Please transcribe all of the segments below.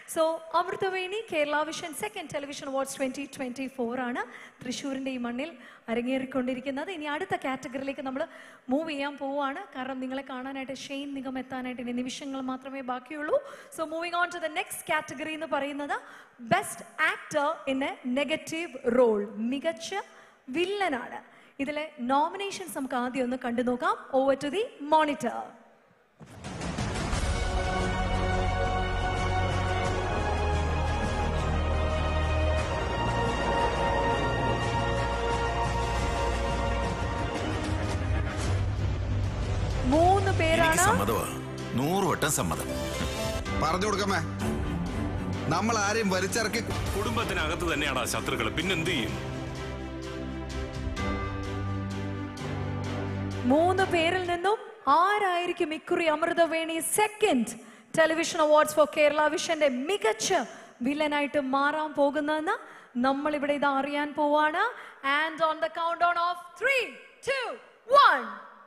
so Amritaveni Kerala vision second television awards twenty twenty four ആണ് തൃശ്ശൂരിന്റെ ഈ മണ്ണിൽ അരങ്ങേറിക്കൊണ്ടിരിക്കുന്നത് ഇനി അടുത്ത കാറ്റഗറിയിലേക്ക് നമ്മൾ മൂവ് ചെയ്യാൻ പോവുകയാണ് കാരണം നിങ്ങളെ കാണാനായിട്ട് ഷെയ്ൻ നിഗം എത്താനായിട്ട് ഇനി നിമിഷങ്ങൾ മാത്രമേ ബാക്കിയുള്ളൂ so moving on to the next category എന്ന് പറയുന്നത് best actor in a negative role മികച്ച വില്ലനാണ് ഇതിലെ നോമിനേഷൻസ് നമുക്ക് ആദ്യം ഒന്ന് കണ്ടു നോക്കാം ഓവർ ടു ദി മോണിറ്റർ മൂന്ന് എനിക്ക് പേരാണ് സമ്മതമാ നൂറ് വട്ടം സമ്മതം പറഞ്ഞു കൊടുക്കമ്മേ നമ്മൾ ആരെയും വലിച്ചിറക്കി കുടുംബത്തിനകത്ത് തന്നെയാണ് ആ ശത്രുക്കൾ പിന്നെന്ത് ചെയ്യും മൂന്ന് പേരിൽ നിന്നും ആരായിരിക്കും ഇക്കുറി Amritaveni second television awards for Kerala വിഷന്റെ മികച്ച വില്ലനായിട്ട് മാറാൻ പോകുന്നതെന്ന് നമ്മൾ ഇവിടെ ഇത് അറിയാൻ പോവാണ് and on the count on of three two one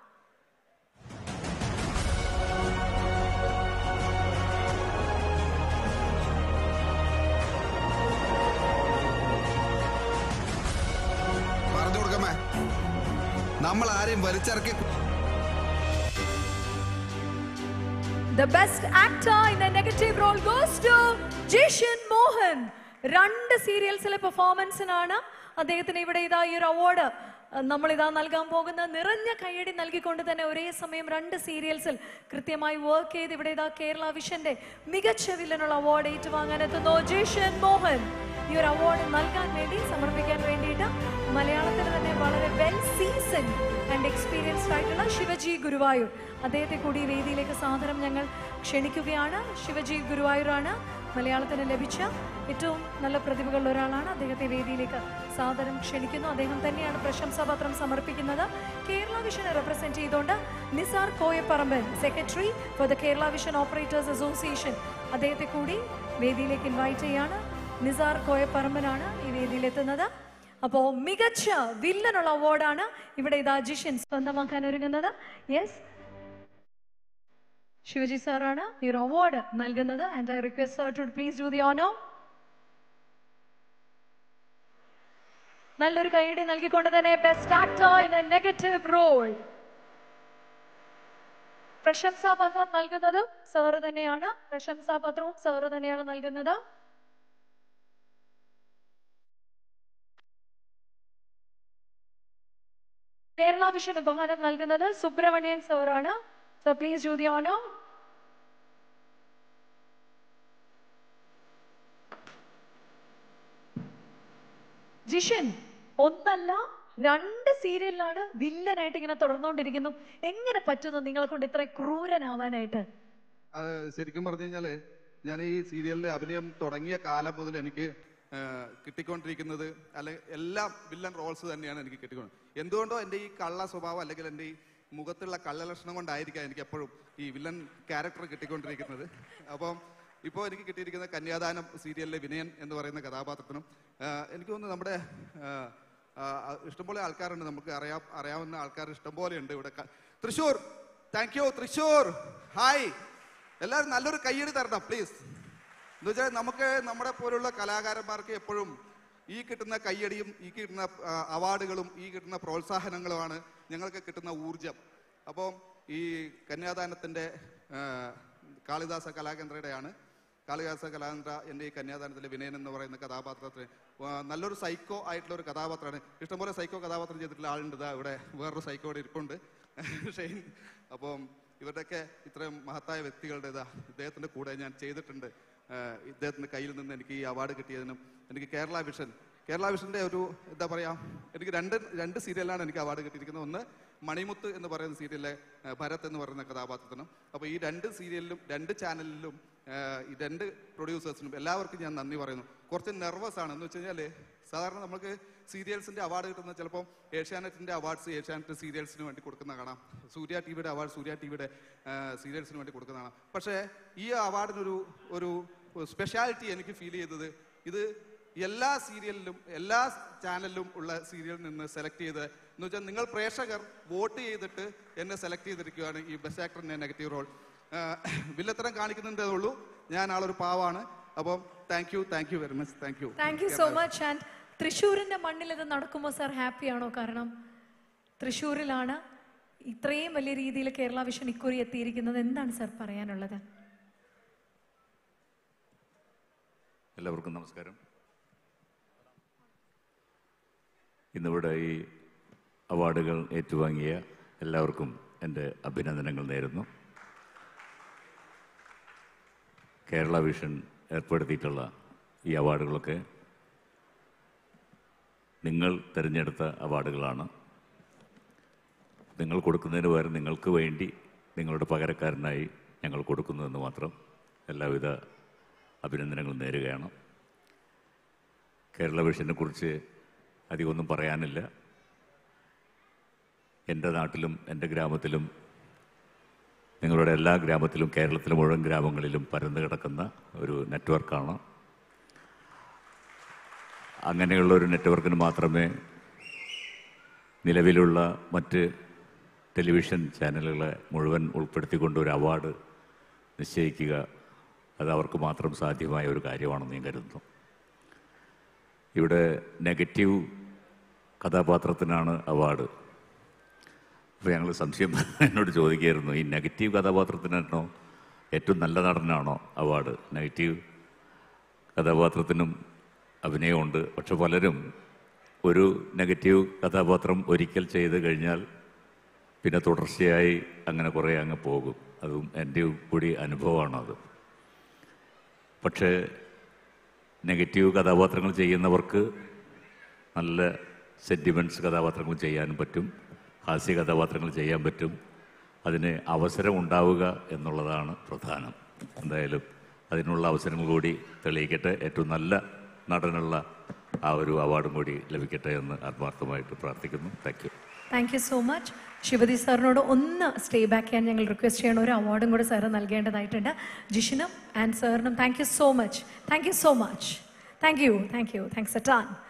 പറഞ്ഞു കൊടുക്കമ്മേ നമ്മൾ ആരെയും വലിച്ചിറക്കി The best actor in a negative role goes to Jishan Mohan രണ്ട് സീരിയൽസിലെ പെർഫോമൻസിനാണ് അദ്ദേഹത്തിന് ഇവിടെ ഇതാ ഈ ഒരു അവാർഡ് നമ്മൾ ഇതാ നൽകാൻ പോകുന്ന നിറഞ്ഞ കൈയടി നൽകിക്കൊണ്ട് തന്നെ ഒരേ സമയം രണ്ട് സീരിയൽസിൽ കൃത്യമായി വർക്ക് ചെയ്ത് ഇവിടെ ഇതാ കേരള വിഷന്റെ മികച്ച വില്ലനുള്ള അവാർഡ് ഏറ്റുവാങ്ങാൻ എത്തുന്നു ജിഷൻ മോഹൻ ഈ ഒരു അവാർഡ് നൽകാൻ വേണ്ടി സമർപ്പിക്കാൻ വേണ്ടിയിട്ട് മലയാളത്തിൽ തന്നെ വളരെ വെൽ സീസൺ ആൻഡ് എക്സ്പീരിയൻസ്ഡ് ആയിട്ടുള്ള ശിവജി ഗുരുവായൂർ അദ്ദേഹത്തെ കൂടി ഈ വേദിയിലേക്ക് സാദരം ഞങ്ങൾ ക്ഷണിക്കുകയാണ് ശിവജി ഗുരുവായൂരാണ് മലയാളത്തിന് ലഭിച്ച ഏറ്റവും നല്ല പ്രതിഭകളിൽ ഒരാളാണ് അദ്ദേഹത്തെ വേദിയിലേക്ക് സാദരം ക്ഷണിക്കുന്നു അദ്ദേഹം തന്നെയാണ് പ്രശംസാപത്രം സമർപ്പിക്കുന്നത് കേരള വിഷനെ റെപ്രസെന്റ് ചെയ്തുകൊണ്ട് Nisar Koyapparamban secretary for the Kerala vision operators association അദ്ദേഹത്തെ കൂടി വേദിയിലേക്ക് ഇൻവൈറ്റ് ചെയ്യാണ് നിസാർ കോയപ്പറമ്പനാണ് ഈ വേദിയിലെത്തുന്നത് അപ്പോ മികച്ച വില്ലനുള്ള അവാർഡാണ് ഇവിടെ ഇതാ ജിഷൻ സ്വന്തമാക്കാൻ ഒരുങ്ങുന്നത് യെസ് ശിവജി സാറാണ് ഈ ഒരു അവാർഡ് നൽകുന്നത് and I request sir to please do the honour നല്ലൊരു കൈയടി നൽകിക്കൊണ്ട് തന്നെ best actor in a negative role പ്രശംസാപത്രം നൽകുന്നതും സാറ് തന്നെയാണ് പ്രശംസാപത്രവും സാറ് തന്നെയാണ് നൽകുന്നത് കേരള വിഷൻ ഉപഹാരം നൽകുന്നത് സുബ്രഹ്മണ്യൻ സാറാണ് so please do the honour Jishin ഒന്നല്ല രണ്ട് സീരിയലിലാണ് വില്ലനായിട്ട് ഇങ്ങനെ തുടർന്നുകൊണ്ടിരിക്കുന്നു എങ്ങനെ പറ്റുന്നു നിങ്ങളെ കൊണ്ട് ഇത്ര ക്രൂരനാവാനായിട്ട് അത് ശരിക്കും പറഞ്ഞു കഴിഞ്ഞാല് ഞാൻ ഈ സീരിയലിലെ അഭിനയം തുടങ്ങിയ കാലം മുതൽ എനിക്ക് ആ, കിട്ടിക്കൊണ്ടിരിക്കുന്നത് അല്ലെങ്കിൽ എല്ലാം വില്ലൻ റോൾസ് തന്നെയാണ് എനിക്ക് കിട്ടിക്കൊണ്ട് എന്തുകൊണ്ടോ എൻ്റെ ഈ കള്ള സ്വഭാവം അല്ലെങ്കിൽ എൻ്റെ ഈ മുഖത്തുള്ള കള്ളലക്ഷണം കൊണ്ടായിരിക്കാം എനിക്ക് എപ്പോഴും ഈ വില്ലൻ ക്യാരക്ടർ കിട്ടിക്കൊണ്ടിരിക്കുന്നത് അപ്പം ഇപ്പോൾ എനിക്ക് കിട്ടിയിരിക്കുന്ന കന്യാദാനം സീരിയലിലെ വിനയൻ എന്ന് പറയുന്ന കഥാപാത്രത്തിനും ആ, എനിക്ക് തോന്നുന്നു നമ്മുടെ ആ, ആ, ഇഷ്ടംപോലെ ആൾക്കാരുണ്ട് നമുക്ക് അറിയാം അറിയാവുന്ന ആൾക്കാർ ഇഷ്ടംപോലെ ഉണ്ട് ഇവിടെ ക- Thrissur thank you Thrissur hi എല്ലാവരും നല്ലൊരു കയ്യടി തരണം പ്ലീസ് എന്ന് വെച്ചാൽ നമുക്ക് നമ്മുടെ പോലുള്ള കലാകാരന്മാർക്ക് എപ്പോഴും ഈ കിട്ടുന്ന കയ്യടിയും ഈ കിട്ടുന്ന ആ, അവാർഡുകളും ഈ കിട്ടുന്ന പ്രോത്സാഹനങ്ങളുമാണ് ഞങ്ങൾക്ക് കിട്ടുന്ന ഊർജം അപ്പോൾ ഈ കന്യാദാനത്തിൻ്റെ ആ, കാളിദാസ കലാകേന്ദ്രയുടെയാണ് കാളിദാസ കലാകേന്ദ്ര എൻ്റെ ഈ കന്യാദാനത്തിലെ വിനയൻ എന്ന് പറയുന്ന കഥാപാത്രത്തിന് ആ, നല്ലൊരു സൈക്കോ ആയിട്ടുള്ള ഒരു കഥാപാത്രമാണ് ഇഷ്ടംപോലെ സൈക്കോ കഥാപാത്രം ചെയ്തിട്ടുള്ള ആളുണ്ട് ഇതാ ഇവിടെ വേറൊരു സൈക്കോ ഇവിടെ ഇരിപ്പുണ്ട് ഷെയ്ൻ അപ്പം ഇവരുടെയൊക്കെ ഇത്രയും മഹത്തായ വ്യക്തികളുടെ ഇതാ ഇദ്ദേഹത്തിന്റെ കൂടെ ഞാൻ ചെയ്തിട്ടുണ്ട് ആഹ് ഇദ്ദേഹത്തിന്റെ കയ്യിൽ നിന്ന് എനിക്ക് ഈ അവാർഡ് കിട്ടിയതിനും എനിക്ക് കേരള വിഷൻ കേരള വിഷന്റെ ഒരു എന്താ പറയാ എനിക്ക് രണ്ട് രണ്ട് സീരിയലാണ് എനിക്ക് അവാർഡ് കിട്ടിയിരിക്കുന്നത് ഒന്ന് മണിമുത്ത് എന്ന് പറയുന്ന സീരിയലിലെ ആഹ് ഭരത് എന്ന് പറയുന്ന കഥാപാത്രത്തിനും അപ്പോൾ ഈ രണ്ട് സീരിയലിലും രണ്ട് ചാനലിലും ആഹ് ഈ രണ്ട് പ്രൊഡ്യൂസേഴ്സിനും എല്ലാവർക്കും ഞാൻ നന്ദി പറയുന്നു കുറച്ച് നെർവസ് ആണ് എന്ന് വെച്ച് കഴിഞ്ഞാൽ സാധാരണ നമുക്ക് സീരിയൽസിന്റെ അവാർഡ് കിട്ടുന്ന ചിലപ്പോൾ ഏഷ്യാനെറ്റിന്റെ അവാർഡ്സ് ഏഷ്യാനെറ്റ് സീരിയൽസിന് വേണ്ടി കൊടുക്കുന്ന കാണാം സൂര്യ ടി വിയുടെ അവാർഡ് സൂര്യ ടി വിയുടെ സീരിയൽസിന് വേണ്ടി കൊടുക്കുന്ന കാണാം പക്ഷേ ഈ അവാർഡിനൊരു ഒരു സ്പെഷ്യാലിറ്റി എനിക്ക് ഫീൽ ചെയ്തത് ഇത് എല്ലാ സീരിയലിലും എല്ലാ ചാനലിലും ഉള്ള സീരിയലിൽ നിന്ന് സെലക്ട് ചെയ്ത് എന്ന് വെച്ചാൽ നിങ്ങൾ പ്രേക്ഷകർ വോട്ട് ചെയ്തിട്ട് എന്നെ സെലക്ട് ചെയ്തിരിക്കുകയാണ് ഈ ബെസ്റ്റ് ആക്ടറിന്റെ നെഗറ്റീവ് റോൾ വില്ലത്തരം കാണിക്കുന്നതേ ഉള്ളൂ ഞാൻ ആളൊരു പാവാണ് അപ്പം thank you thank you very much thank you thank you so much and തൃശ്ശൂരിന്റെ മണ്ണിൽ ഇത് നടക്കുമ്പോൾ സാർ ഹാപ്പിയാണോ കാരണം തൃശ്ശൂരിലാണ് ഇത്രയും വലിയ രീതിയിൽ കേരള വിഷൻ ഇക്കുറി എത്തിയിരിക്കുന്നത് എന്താണ് സാർ പറയാനുള്ളത് എല്ലാവർക്കും നമസ്കാരം ഇന്നിവിടെ ഈ അവാർഡുകൾ ഏറ്റുവാങ്ങിയ എല്ലാവർക്കും എൻ്റെ അഭിനന്ദനങ്ങൾ നേരുന്നു കേരള വിഷൻ ഏർപ്പെടുത്തിയിട്ടുള്ള ഈ അവാർഡുകളൊക്കെ നിങ്ങൾ തിരഞ്ഞെടുത്ത അവാർഡുകളാണ് നിങ്ങൾ കൊടുക്കുന്നതിന് പകരം നിങ്ങൾക്ക് വേണ്ടി നിങ്ങളുടെ പകരക്കാരനായി ഞങ്ങൾ കൊടുക്കുന്നുവെന്ന് മാത്രം എല്ലാവിധ അഭിനന്ദനങ്ങൾ നേരുകയാണ് കേരള വിഷനെ കുറിച്ച് അധികമൊന്നും പറയാനില്ല എൻ്റെ നാട്ടിലും എൻ്റെ ഗ്രാമത്തിലും നിങ്ങളുടെ എല്ലാ ഗ്രാമത്തിലും കേരളത്തിലെ മുഴുവൻ ഗ്രാമങ്ങളിലും പരന്നു കിടക്കുന്ന ഒരു നെറ്റ്വർക്കാണ് അങ്ങനെയുള്ള ഒരു നെറ്റ്വർക്കിന് മാത്രമേ നിലവിലുള്ള മറ്റ് ടെലിവിഷൻ ചാനലുകളെ മുഴുവൻ ഉൾപ്പെടുത്തിക്കൊണ്ട് ഒരു അവാർഡ് നിശ്ചയിക്കുക അത് അവർക്ക് മാത്രം സാധ്യമായ ഒരു കാര്യമാണെന്ന് ഞാൻ കരുതുന്നു ഇവിടെ നെഗറ്റീവ് കഥാപാത്രത്തിനാണ് അവാർഡ് അപ്പോൾ ഞങ്ങൾ സംശയം എന്നോട് ചോദിക്കുകയായിരുന്നു ഈ നെഗറ്റീവ് കഥാപാത്രത്തിനാണോ ഏറ്റവും നല്ല നടനാണോ അവാർഡ് നെഗറ്റീവ് കഥാപാത്രത്തിനും അഭിനയമുണ്ട് പക്ഷെ പലരും ഒരു നെഗറ്റീവ് കഥാപാത്രം ഒരിക്കൽ ചെയ്ത് കഴിഞ്ഞാൽ പിന്നെ തുടർച്ചയായി അങ്ങനെ കുറേ അങ്ങ് പോകും അതും എൻ്റെ കൂടി അനുഭവമാണത് പക്ഷേ നെഗറ്റീവ് കഥാപാത്രങ്ങൾ ചെയ്യുന്നവർക്ക് നല്ല സെൻറ്റിമെൻറ്റ്സ് കഥാപാത്രങ്ങൾ ചെയ്യാനും പറ്റും ഹാസ്യ കഥാപാത്രങ്ങൾ ചെയ്യാൻ പറ്റും അതിന് അവസരം ഉണ്ടാവുക എന്നുള്ളതാണ് പ്രധാനം എന്തായാലും അതിനുള്ള അവസരങ്ങൾ കൂടി തെളിയിക്കട്ടെ ഏറ്റവും നല്ല നടനുള്ള ആ ഒരു അവാർഡും കൂടി ലഭിക്കട്ടെ എന്ന് ആത്മാർത്ഥമായിട്ട് പ്രാർത്ഥിക്കുന്നു thank you thank you so much ശിവതി സാറിനോട് ഒന്ന് സ്റ്റേ ബാക്ക് ചെയ്യാൻ ഞങ്ങൾ റിക്വസ്റ്റ് ചെയ്യണം ഒരു അവാർഡും കൂടെ സാറ് നൽകേണ്ടതായിട്ടുണ്ട് ജിഷിനും ആൻഡ് സാറിനും thank you so much thank you so much thank you thank you thanks എ ടാൻ